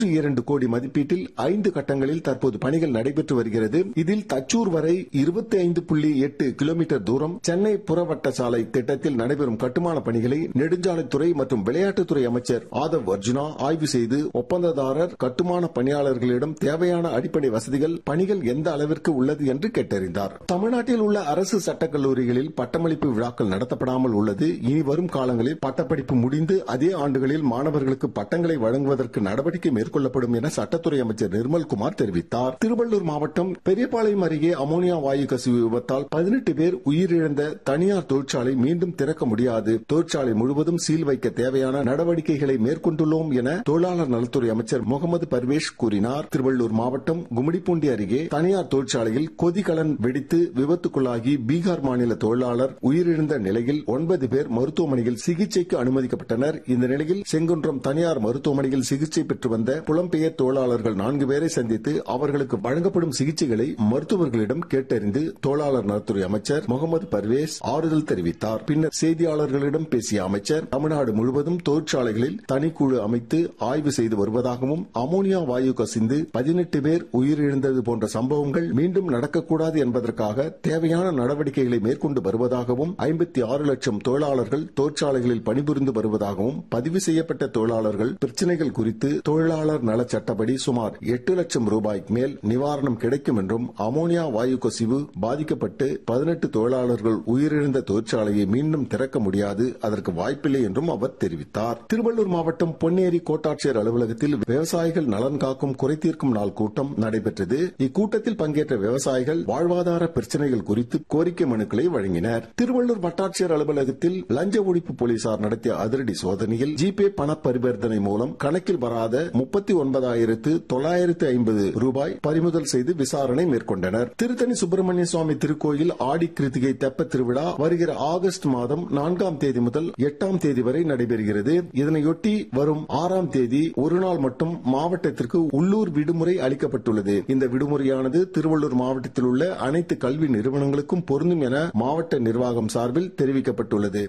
இரண்டு கோடி மதிப்பீட்டில் ஐந்து கட்டங்களில் தற்போது பணிகள் நடைபெற்று வருகிறது இதில் தச்சூர் வரை இருபத்தி ஐந்து புள்ளி எட்டு கிலோமீட்டர் தூரம் சென்னை புறவட்ட சாலை திட்டத்தில் நடைபெறும் கட்டுமான பணிகளை நெடுஞ்சாலைத்துறை மற்றும் விளையாட்டுத்துறை அமைச்சர் ஆதவ் அர்ஜுனா ஆய்வு செய்து ஒப்பந்ததாரர் கட்டுமான பணியாளர்களிடம் தேவையான அடிப்படை வசதிகள் பணிகள் எந்த அளவிற்கு உள்ளது என்று கேட்டறிந்தார் தமிழ்நாட்டில் உள்ள அரசு சட்டக் கல்லூரிகளில் பட்டமளிப்பு விழாக்கள் நடத்தப்படாமல் உள்ளது இனி வரும் காலங்களில் பட்டப்படிப்பு முடிந்து அதே ஆண்டுகளில் மாணவர்களுக்கு பட்டங்களை வழங்குவதற்கு நடவடிக்கை மேற்கொள்ளப்படும் என சட்டத்துறை அமைச்சர் நிர்மல்குமார் தெரிவித்தார் திருவள்ளூர் மாவட்டம் பெரியபாளையம் அருகே அமோனியா வாயு கசிவு விபத்தால் பதினெட்டு பேர் உயிரிழந்த தனியார் தொழிற்சாலை மீண்டும் திறக்க முடியாது தொழிற்சாலை முழுவதும் சீல் வைக்க தேவையான நடவடிக்கைகளை மேற்கொண்டுள்ளோம் என தொழிலாளர் நலத்துறை அமைச்சர் முகமது பர்வேஷ் கூறினார் திருவள்ளூர் மாவட்டம் கும்மிடிப்பூண்டி அருகே தனியார் தொழிற்சாலையில் கொதிகலன் வெடித்து விபத்துக்குள்ளாகி பீகார் மாநில தொழிலாளர் உயிரிழந்த நிலையில் ஒன்பது பேர் மருத்துவமனையில் சிகிச்சைக்கு அனுமதிக்கப்பட்டனர் இந்த நிலையில் செங்குன்றம் தனியார் மருத்துவமனையில் சிகிச்சை பெற்று வந்த புலம்பெயர் தொழிலாளர்கள் நான்கு பேரை சந்தித்து அவர்களுக்கு வழங்கப்படும் சிகிச்சைகளை மருத்துவர்களிடம் கேட்டறிந்து தொழிலாளர் நலத்துறை அமைச்சர் முகமது பர்வேஸ் ஆறுதல் தெரிவித்தார் பின்னர் செய்தியாளர்களிடம் பேசிய அமைச்சர் தமிழ்நாடு முழுவதும் தொழிற்சாலைகளில் தனிக்குழு அமைத்து ஆய்வு செய்து வருவதாகவும் அமோனியா வாயு கசிந்து பதினெட்டு பேர் உயிரிழந்தது போன்ற சம்பவங்கள் மீண்டும் நடக்கக்கூடாது என்பதற்காக தேவையான நடவடிக்கைகளை மேற்கொண்டு வருவதாகவும் ஐம்பத்தி ஆறு லட்சம் தொழிலாளர்கள் தொழிற்சாலைகளில் பணிபுரிந்து வருவதாகவும் பதிவு செய்யப்பட்ட தொழிலாளர்கள் பிரச்சினைகள் குறித்து தொழிலாளர் நலச் சட்டப்படி சுமார் எட்டு லட்சம் ரூபாய்க்கு மேல் நிவாரணம் கிடைக்கும் என்றும் அமோனியா வாயு கசிவு பாதிக்கப்பட்டு பதினெட்டு தொழிலாளர்கள் உயிரிழந்த தொழிற்சாலையை மீண்டும் திறக்க முடியாது அதற்கு வாய்ப்பில்லை என்றும் அவர் தெரிவித்தார் திருவள்ளூர் மாவட்டம் பொன்னேரி கோட்டாட்சியர் அலுவலகத்தில் விவசாயிகள் நலன் காக்கும் குறைதீர்க்கும் நாள் கூட்டம் நடைபெற்றது இக்கூட்டத்தில் பங்கேற்ற விவசாயிகள் வாழ்வாதார பிரச்சினைகள் குறித்து கோரிக்கை மனுக்களை வழங்கினர் திருவள்ளூர் வட்டாட்சியர் அலுவலகத்தில் லஞ்ச ஒழிப்பு போலீசார் நடத்திய அதிரடி சோதனையில் ஜிபே பண பரிவர்த்தனை மூலம் கணக்கில் வராத முப்பத்தி ஒன்பதாயிரத்து தொள்ளாயிரத்து ஐம்பது ரூபாய் பறிமுதல் செய்து விசாரணை மேற்கொண்டனர் திருத்தணி சுப்பிரமணிய சுவாமி திருக்கோயில் ஆடி கிருத்திகை தெப்ப திருவிழா வருகிற ஆகஸ்ட் மாதம் நான்காம் தேதி முதல் எட்டாம் தேதி வரை நடைபெறுகிறது இதனையொட்டி வரும் ஆறாம் தேதி ஒரு நாள் மட்டும் மாவட்டத்திற்கு உள்ளூர் விடுமுறை அளிக்கப்பட்டுள்ளது இந்த விடுமுறையானது திருவள்ளூர் மாவட்டத்தில் உள்ள அனைத்து கல்வி நிறுவனங்களுக்கும் பொருந்தும் என மாவட்ட நிர்வாகம் சார்பில் தெரிவிக்கப்பட்டுள்ளது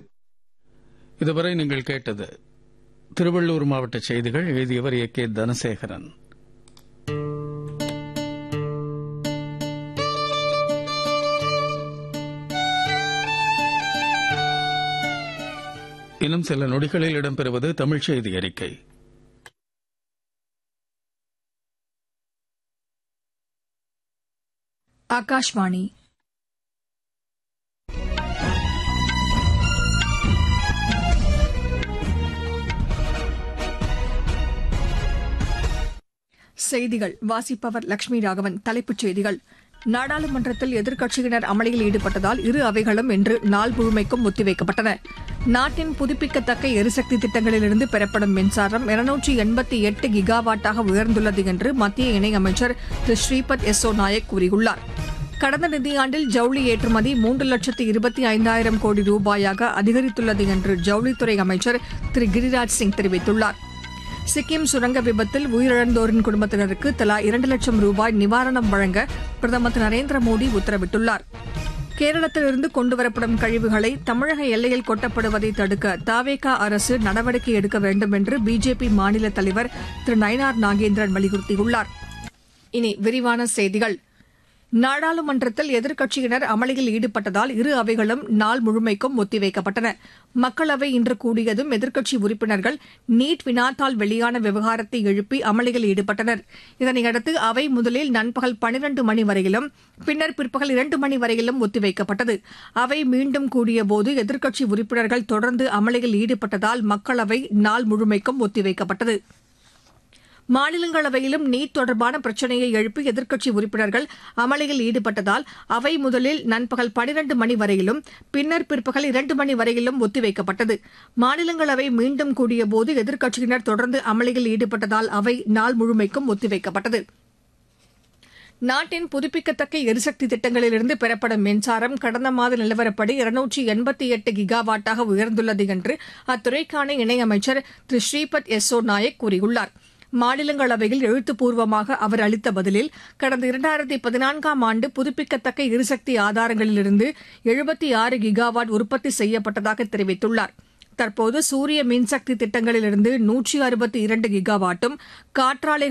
இதுவரை நீங்கள் கேட்டது திருவள்ளூர் மாவட்ட செய்திகள் எழுதியவர் ஏ கே தனசேகரன் இன்னும் சில நொடிகளில் இடம்பெறுவது தமிழ் செய்தி அறிக்கை ஆகாஷ்வாணி செய்திகள் வாசிப்பவர் லட்சுமி ராகவன் தலைப்புச் செய்திகள் நாடாளுமன்றத்தில் எதிர்க்கட்சியினர் அமளியில் ஈடுபட்டதால் இரு அவைகளும் இன்று நாள் முழுமைக்கும் ஒத்திவைக்கப்பட்டன நாட்டின் புதுப்பிக்கத்தக்க எரிசக்தி திட்டங்களிலிருந்து பெறப்படும் மின்சாரம் இருநூற்றி எண்பத்தி எட்டு கிகாவாட்டாக உயர்ந்துள்ளது என்று மத்திய இணையமைச்சர் திரு ஸ்ரீபத் எஸ்ஸோ நாயக் கூறியுள்ளார் கடந்த நிதியாண்டில் ஜவுளி ஏற்றுமதி மூன்று லட்சத்து இருபத்தி ஐந்தாயிரம் கோடி ரூபாயாக அதிகரித்துள்ளது என்று ஜவுளித்துறை அமைச்சர் திரு கிரிராஜ் சிங் தெரிவித்துள்ளார் சிக்கிம் சுரங்க விபத்தில் உயிரிழந்தோரின் குடும்பத்தினருக்கு தலா இரண்டு லட்சம் ரூபாய் நிவாரணம் வழங்க பிரதமர் திரு நரேந்திர மோடி உத்தரவிட்டுள்ளார் கேரளத்திலிருந்து கொண்டுவரப்படும் கழிவுகளை தமிழக எல்லையில் கொட்டப்படுவதை தடுக்க தாவேகா அரசு நடவடிக்கை எடுக்க வேண்டும் என்று பிஜேபி மாநில தலைவர் திரு நயனார் நாகேந்திரன் வலியுறுத்தியுள்ளார் இனி விரிவான செய்திகள் நாடாளுமன்றத்தில் எதிர்க்கட்சியினர் அமளியில் ஈடுபட்டதால் இரு அவைகளும் நாள் முழுமைக்கும் ஒத்திவைக்கப்பட்டன மக்களவை இன்று கூடியதும் எதிர்க்கட்சி உறுப்பினர்கள் நீட் வினாத்தால் வெளியான விவகாரத்தை எழுப்பி அமளியில் ஈடுபட்டனர் இதனையடுத்து அவை முதலில் நண்பகல் பனிரண்டு மணி வரையிலும் பின்னர் பிற்பகல் இரண்டு மணி வரையிலும் ஒத்திவைக்கப்பட்டது அவை மீண்டும் கூடியபோது எதிர்க்கட்சி உறுப்பினர்கள் தொடர்ந்து அமளியில் ஈடுபட்டதால் மக்களவை நாள் முழுமைக்கும் ஒத்திவைக்கப்பட்டது மாநிலங்களவையிலும் நீட் தொடர்பான பிரச்சினையை எழுப்பி எதிர்க்கட்சி உறுப்பினர்கள் அமளியில் ஈடுபட்டதால் அவை முதலில் நண்பகல் பனிரண்டு மணி வரையிலும் பின்னர் பிற்பகல் இரண்டு மணி வரையிலும் ஒத்திவைக்கப்பட்டது மாநிலங்களவை மீண்டும் கூடியபோது எதிர்க்கட்சியினர் தொடர்ந்து அமளியில் ஈடுபட்டதால் அவை நாள் முழுமைக்கும் ஒத்திவைக்கப்பட்டது நாட்டின் புதுப்பிக்கத்தக்க எரிசக்தி திட்டங்களிலிருந்து பெறப்படும் மின்சாரம் கடந்த மாத நிலவரப்படி இருநூற்றி எண்பத்தி எட்டு கிகாவாட்டாக உயர்ந்துள்ளது என்று அத்துறைக்கான இணையமைச்சர் திரு ஸ்ரீபத் எஸ்ஸோ நாயக் கூறியுள்ளார் மாநிலங்களவையில் எழுத்துப்பூர்வமாக அவர் அளித்த பதிலில் கடந்த இரண்டாயிரத்தி பதினான்காம் ஆண்டு புதுப்பிக்கத்தக்க எரிசக்தி ஆதாரங்களிலிருந்து எழுபத்தி ஆறு கிகாவாட் உற்பத்தி செய்யப்பட்டதாக தெரிவித்துள்ளார் தற்போது சூரிய மின்சக்தி திட்டங்களிலிருந்து நூற்றி அறுபத்தி இரண்டு கிகாவாட்டும் காற்றாலை